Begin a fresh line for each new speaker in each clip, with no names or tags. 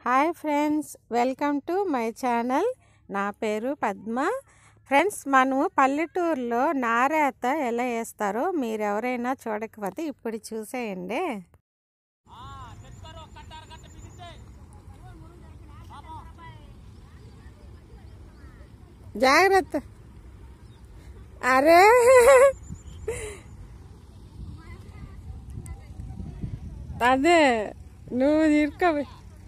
hi friends welcome to my channel నా పేరు Padma friends మనము పల్లెటూరులో నారేత ఎలా వేస్తారో మీరు ఎవరైనా చూడకపోతే ఇప్పుడు చూసేయండి జాగ్రత్త అరే అదే నువ్వు ఇరుకవి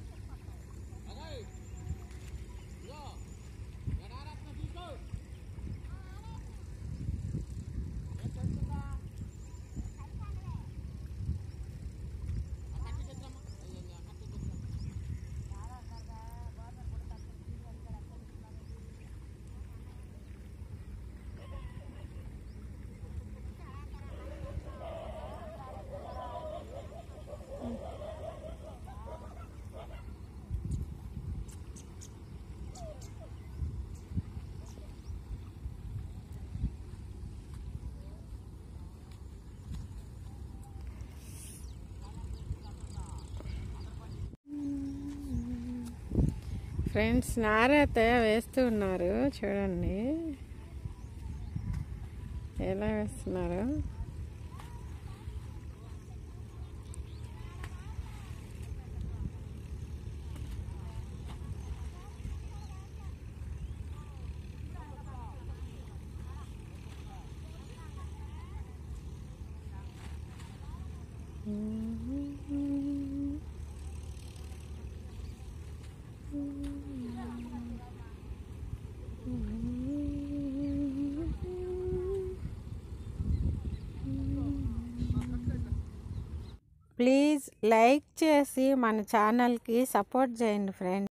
ఫ్రెండ్స్ నారేత వేస్తూ ఉన్నారు చూడండి ఎలా వేస్తున్నారు ప్లీజ్ లైక్ చేసి మన ఛానల్కి సపోర్ట్ చేయండి ఫ్రెండ్స్